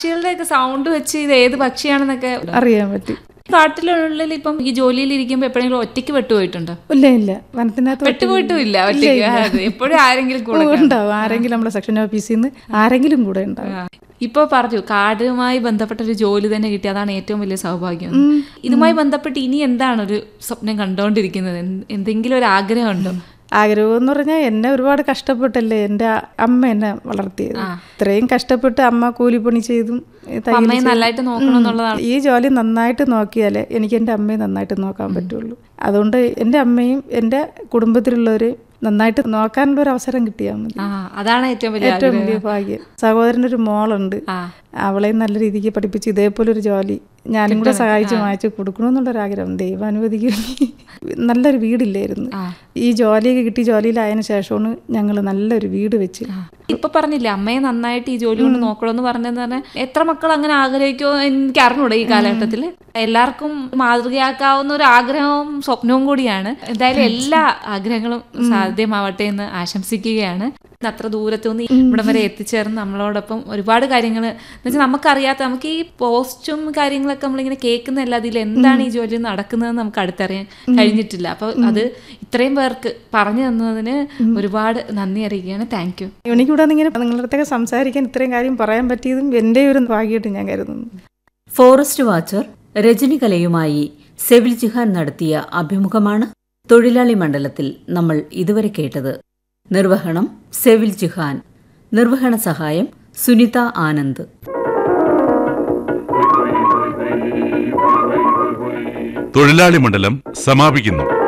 പക്ഷികളുടെയൊക്കെ sound വെച്ച് ഇത് ഏത് പക്ഷിയാണെന്നൊക്കെ അറിയാൻ പറ്റി കാട്ടിലുള്ളിൽ ഇപ്പം ഈ ജോലിയിൽ ഇരിക്കുമ്പോൾ എപ്പോഴെങ്കിലും ഒറ്റയ്ക്ക് പെട്ടുപോയിട്ടുണ്ടോ ഇല്ല ഇല്ല വനത്തിനകത്ത് പെട്ടുപോയിട്ടും ഇല്ല ഒറ്റയ്ക്ക് അതെ, എപ്പോഴും ആരെങ്കിലും കൂടെ ഉണ്ടാവും ആരെങ്കിലും നമ്മുടെ സെക്ഷൻ ഓഫീസിൽ നിന്ന് ആരെങ്കിലും കൂടെ ഉണ്ടാവും ഇപ്പൊ പറഞ്ഞു കാടുമായി ബന്ധപ്പെട്ട ഒരു ജോലി തന്നെ കിട്ടി അതാണ് ഏറ്റവും വലിയ സൗഭാഗ്യം ഇതുമായി ബന്ധപ്പെട്ട് ഇനി എന്താണ് ഒരു സ്വപ്നം കണ്ടുകൊണ്ടിരിക്കുന്നത് എന്ത്- എന്തെങ്കിലും ഒരു ആഗ്രഹമുണ്ടോ ആഗ്രഹം എന്ന് പറഞ്ഞാൽ എന്നെ ഒരുപാട് കഷ്ടപ്പെട്ടല്ലേ എൻ്റെ അമ്മ എന്നെ വളർത്തിയത് ഇത്രയും കഷ്ടപ്പെട്ട് അമ്മ കൂലിപ്പണി ചെയ്തും ഈ തയ്യല് അമ്മയെ ചെയ്തും. നല്ലതായിട്ട് നോക്കണം എന്നുള്ളതാണ് ഈ ജോലി നന്നായിട്ട് നോക്കിയാലേ എനിക്ക് എൻ്റെ അമ്മയെ നന്നായിട്ട് നോക്കാൻ പറ്റുള്ളൂ അതുകൊണ്ട് എൻ്റെ അമ്മയും എൻ്റെ കുടുംബത്തിലുള്ളവരെയും നന്നായിട്ട് നോക്കാനുള്ള ഒരു അവസരം കിട്ടിയാൽ മതി ആ അതാണ് ഏറ്റവും വലിയ ഏറ്റവും ആഗ്രഹം വലിയ ഭാഗ്യം സഹോദരൻ്റെ ഒരു മോളുണ്ട് ആ അവളെയും നല്ല രീതിക്ക് പഠിപ്പിച്ച് ഇതേപോലെ ഒരു ജോലി ഞാനും കൂടെ സഹായിച്ച് വാങ്ങിച്ച് കൊടുക്കണമെന്നുള്ളൊരാഗ്രഹം ദൈവം അനുവദിക്കുമെങ്കിൽ നല്ലൊരു വീടില്ലായിരുന്നു ആ. ഈ ജോലിയൊക്കെ കിട്ടി ജോലിയിലായതിനു ശേഷമാണ് ഞങ്ങൾ നല്ലൊരു വീട് വെച്ച് ഇപ്പൊ പറഞ്ഞില്ലേ അമ്മയെ നന്നായിട്ട് ഈ ജോലി കൊണ്ട് നോക്കണമെന്ന് പറഞ്ഞെന്ന് പറഞ്ഞാൽ എത്ര മക്കൾ അങ്ങനെ ആഗ്രഹിക്കുമോ എനിക്ക് അറിഞ്ഞൂടെ ഈ കാലഘട്ടത്തിൽ എല്ലാവർക്കും മാതൃകയാക്കാവുന്ന ഒരു ആഗ്രഹവും സ്വപ്നവും കൂടിയാണ് എന്തായാലും എല്ലാ ആഗ്രഹങ്ങളും സാധ്യമാവട്ടെ എന്ന് ആശംസിക്കുകയാണ് അത്ര ദൂരത്തുനിന്ന് ഇവിടം വരെ എത്തിച്ചേർന്ന് നമ്മളോടൊപ്പം ഒരുപാട് കാര്യങ്ങൾ എന്ന് വെച്ചാൽ നമുക്കറിയാത്ത നമുക്ക് ഈ പോസ്റ്റും കാര്യങ്ങളൊക്കെ നമ്മളിങ്ങനെ കേൾക്കുന്നതല്ല അതിൽ എന്താണ് ഈ ജോലി നടക്കുന്നതെന്ന് നമുക്ക് അടുത്തറിയാൻ കഴിഞ്ഞിട്ടില്ല അപ്പൊ അത് ഇത്രയും പേർക്ക് പറഞ്ഞു തന്നതിന് ഒരുപാട് നന്ദി അറിയിക്കുകയാണ് താങ്ക് യു എനിക്കിവിടെ നിന്ന് ഇങ്ങനെ നിങ്ങളുടെ അടുത്തൊക്കെ സംസാരിക്കാൻ ഇത്രയും കാര്യം പറയാൻ പറ്റിയതും എൻ്റെ ഒരു ഭാഗ്യമായിട്ട് ഞാൻ കരുതുന്നു ഫോറസ്റ്റ് വാച്ചർ രജനികലയുമായി സെവിൽ ജിഹാൻ നടത്തിയ അഭിമുഖമാണ് തൊഴിലാളി മണ്ഡലത്തിൽ നമ്മൾ ഇതുവരെ കേട്ടത് നിർവഹണം സെവിൽ ജിഹാൻ നിർവഹണ സഹായം സുനിത ആനന്ദ് തൊഴിലാളി മണ്ഡലം സമാപിക്കുന്നു